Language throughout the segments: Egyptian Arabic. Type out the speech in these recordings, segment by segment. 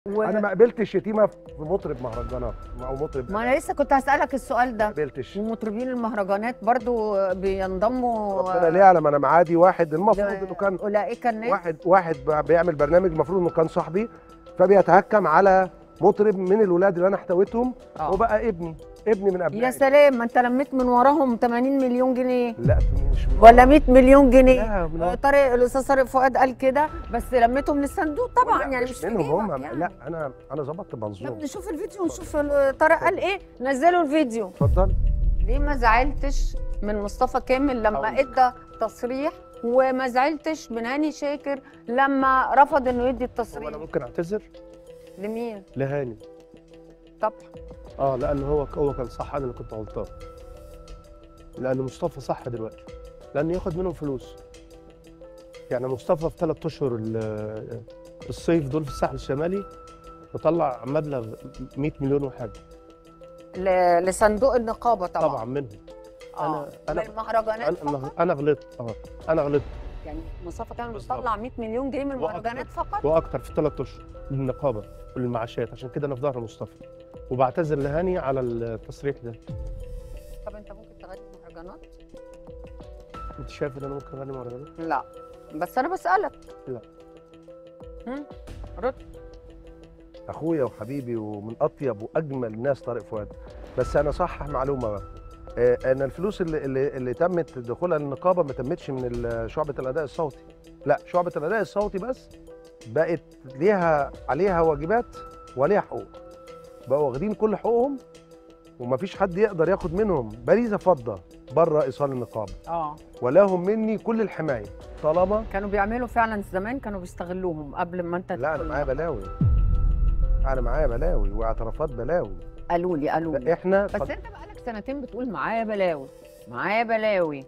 و... انا ما قبلتش شتيمه في مطرب مهرجانات او مطرب ما انا لسه كنت هسألك السؤال ما ده قبلتش ومطربين المهرجانات برضو بينضموا ربنا ليه يعلم انا معادي واحد المفروض ل- انه كان اولئك الناس واحد واحد بيعمل برنامج المفروض انه كان صاحبي فبيتهكم على مطرب من الولاد اللي انا احتويتهم آه. وبقى ابني ابني من ابنائي يا سلام ما انت لميت من وراهم 80 مليون جنيه لا مش من ولا 100 مليون جنيه لا من آه، طارق الاستاذ طارق فؤاد قال كده بس لميته من الصندوق طبعا لا، يعني مش في منهم هم جيبك يعني. لا انا انا ظبطت طب منظومه نشوف الفيديو ونشوف ال- طارق قال ايه نزلوا الفيديو اتفضل ليه ما زعلتش من مصطفى كامل لما أقول لك. ادى تصريح وما زعلتش من هاني شاكر لما رفض انه يدي هو انا التصريح ممكن اعتذر لمين لهاني طب اه لان هو هو كان صح انا اللي كنت غلطان لان مصطفى صح دلوقتي لان ياخد منهم فلوس يعني مصطفى في ثلاث اشهر ال- الصيف دول في الساحل الشمالي مطلع مبلغ 100 مليون وحاجه ل- لصندوق النقابه طبعا طبعا منهم اه أنا- من أنا- المهرجانات انا فقط انا غلطت اه انا غلطت يعني مصطفى كامل بالظبط. بيطلع 100 مليون جنيه من وأكتر. المهرجانات فقط واكتر في ثلاث اشهر للنقابه وللمعاشات عشان كده انا في ظهر مصطفى وبعتذر لهاني على التصريح ده طب انت ممكن تغني مهرجانات انت شايف ان انا ممكن اغني مهرجانات لا بس انا بسالك لا. هم؟ رد اخويا وحبيبي ومن اطيب واجمل الناس طارق فؤاد بس انا صحح معلومه بقى آه، ان الفلوس اللي, اللي, اللي تمت دخولها للنقابه ما تمتش من ال- شعبه الاداء الصوتي لا شعبه الاداء الصوتي بس بقت ليها عليها واجبات وليها حقوق بقوا واخدين كل حقوقهم ومفيش حد يقدر ياخد منهم باريزه فضه بره ايصال النقابه اه ولهم مني كل الحمايه طالما كانوا بيعملوا فعلا زمان كانوا بيستغلوهم قبل ما انت لا انا تدخل معايا النقابة. بلاوي انا معايا بلاوي واعترافات بلاوي قالوا لي قالوا لي لا احنا بس انت بقالك سنتين بتقول معايا بلاوي معايا بلاوي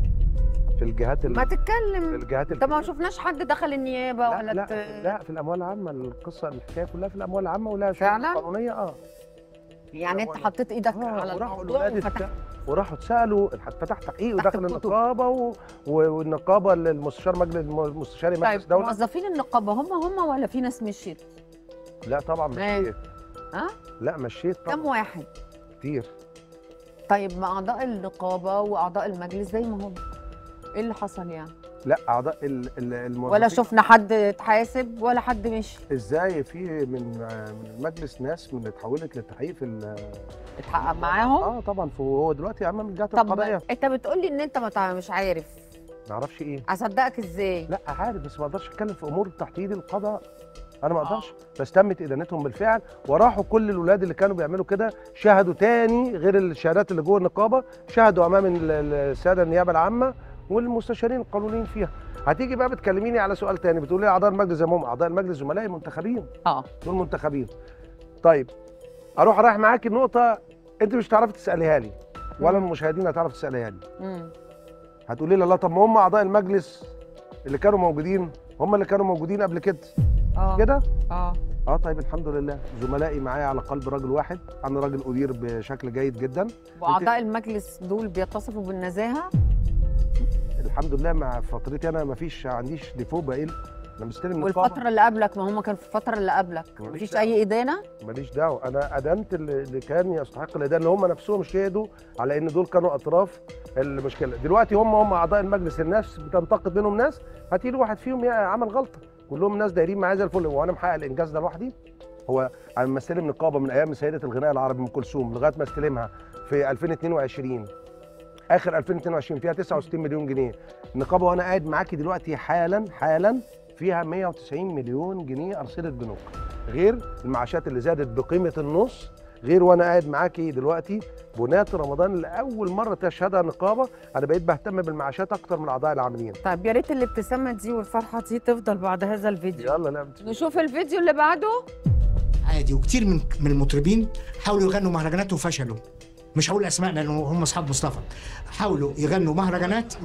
في الجهات ال- ما في تتكلم الجهات انت ما الكبيرة. شفناش حد دخل النيابه لا ولا لا, ت... لا في الاموال العامه القصه الحكايه كلها في الاموال العامه ولها شروط فعلا؟ قانونيه اه يعني انت ولا- حطيت ايدك آه، على وراحوا الموضوع الولاد وفتحت اتس- وراحوا اتسالوا فتح تحقيق تحت ودخل الكتب. النقابه و... و- والنقابه اللي المستشار مجلس المستشاري طيب مجلس دوله موظفين النقابه هم هم ولا في ناس مشيت لا طبعا ماشي. مشيت ها لا مشيت كم طبعا واحد كتير طيب ما اعضاء النقابه واعضاء المجلس زي ما هم ايه اللي حصل يعني لا اعضاء ال- ال- الموظفين ولا شفنا حد اتحاسب ولا حد مشي ازاي في من من المجلس ناس من اللي اتحولت للتحقيق في ال- اتحقق معاهم اه طبعا هو دلوقتي امام الجهات طب القضائيه انت بتقول لي ان انت ما تع- مش عارف ما اعرفش ايه اصدقك ازاي لا عارف بس ما اقدرش اتكلم في امور تحت ايد القضاء انا ما اقدرش بس تمت ادانتهم بالفعل وراحوا كل الاولاد اللي كانوا بيعملوا كده شهدوا تاني غير الشهادات اللي جوه النقابه شهدوا امام ال- ال- الساده النيابه العامه والمستشارين القانونيين فيها هتيجي بقى بتكلميني على سؤال تاني بتقولي لي اعضاء المجلس زي ما هم اعضاء المجلس زملائي منتخبين اه دول منتخبين طيب اروح رايح معاكي النقطه انت مش هتعرفي تساليها لي ولا مم. المشاهدين هتعرف تساليها لي امم هتقولي لي لا طب ما هم اعضاء المجلس اللي كانوا موجودين هم اللي كانوا موجودين قبل كده اه كده اه اه طيب الحمد لله زملائي معايا على قلب رجل واحد انا راجل ادير بشكل جيد جدا واعضاء المجلس دول بيتصفوا بالنزاهه الحمد لله مع فترتي انا ما فيش عنديش ديفو بقيل انا مستلم من والفتره اللي قبلك ما هم كانوا في الفتره اللي قبلك ماليش مفيش دعوة. اي ادانه ماليش دعوه انا ادنت اللي اللي كان يستحق الادانه اللي هم نفسهم شهدوا على ان دول كانوا اطراف المشكله دلوقتي هم هم اعضاء المجلس الناس بتنتقد منهم ناس هتيجي واحد فيهم يا- عمل غلطه كلهم ناس دايرين معايا زي الفل هو انا محقق الانجاز ده لوحدي هو انا مستلم نقابه من ايام سيده الغناء العربي ام كلثوم لغايه ما استلمها في 2022 اخر 2022 فيها 69 مليون جنيه النقابه وانا قاعد معاكي دلوقتي حالا حالا فيها 190 مليون جنيه ارصده بنوك غير المعاشات اللي زادت بقيمه النص غير وانا قاعد معاكي دلوقتي بنات رمضان لاول مره تشهدها النقابه انا بقيت بهتم بالمعاشات اكتر من الاعضاء العاملين طيب يا ريت الابتسامه دي والفرحه دي تفضل بعد هذا الفيديو يلا لا بت- نشوف الفيديو اللي بعده عادي وكتير من من المطربين حاولوا يغنوا مهرجانات وفشلوا مش هقول اسماء لانه هم اصحاب مصطفى حاولوا يغنوا مهرجانات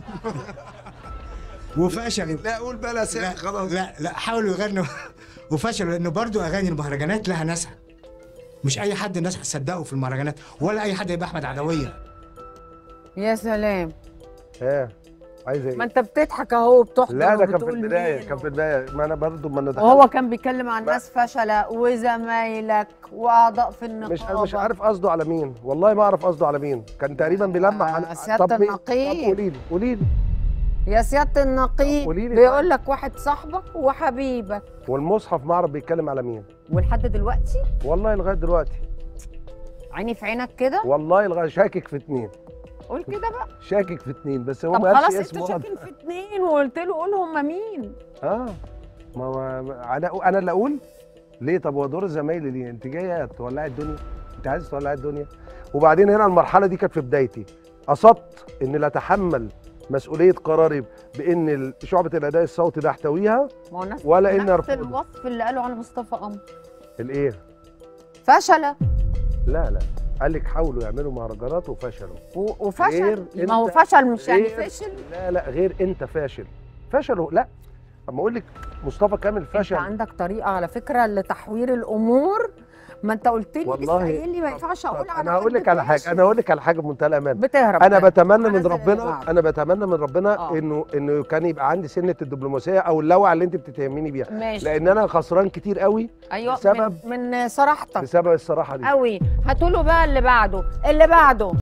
وفشلوا لا قول بلا سر لا خلاص لا لا حاولوا يغنوا وفشلوا لانه برضو اغاني المهرجانات لها ناسها مش اي حد الناس هتصدقه في المهرجانات ولا اي حد يبقى احمد عدويه يا سلام ها عايزه ما ايه انت بتضحك اهو وبتحضر لا ده كان في وبتقول البدايه مين كان في البدايه ما انا برضو ما انا دخلت وهو كان بيتكلم عن ناس فشلة وزمايلك واعضاء في النقابه مش مش عارف قصده على مين والله ما اعرف قصده على مين كان تقريبا بيلمح على آه، سيادة طب مين؟ النقيب. طب قولي لي قولي لي يا سياده النقيب قولي لي بيقول لك واحد صاحبك وحبيبك والمصحف ما اعرف بيتكلم على مين ولحد دلوقتي والله لغايه دلوقتي عيني في عينك كده والله لغايه شاكك في اتنين قول كده بقى شاكك في اتنين بس هو طب ما قالش خلاص انت اسمه شاكين في اتنين وقلت له قول هم مين اه ما ما- انا انا اللي اقول ليه طب هو دور زمايلي ليه انت جايه تولعي الدنيا انت عايز تولعي الدنيا وبعدين هنا المرحله دي كانت في بدايتي قصدت ان لا اتحمل مسؤوليه قراري بان ال- شعبه الاداء الصوتي ده احتويها ما هو نفس ولا إني نفس أرفضه. الوصف اللي قاله على مصطفى قمر الايه فشلة لا لا قال لك حاولوا يعملوا مهرجانات وفشلوا و- وفشل غير ما هو أنت- فشل مش يعني غير- فشل لا لا غير انت فاشل فشلوا لا اما اقول لك مصطفى كامل انت فشل عندك طريقه على فكره لتحوير الامور ما انت قلت لي والله- لسه قايل لي ما ينفعش طب اقول على انا هقول حد لك على حاجه فاشل. انا هقول لك على حاجه بمنتهى الامان بتهرب انا كده. بتمنى أنا من زي اللي ربنا بعده. انا بتمنى من ربنا آه. انه انه كان يبقى عندي سنه الدبلوماسيه او اللوعه اللي انت بتتهميني بيها ماشي لان انا خسران كتير قوي ايوه بسبب- من, من صراحتك بسبب الصراحه دي قوي هاتوا له بقى اللي بعده اللي بعده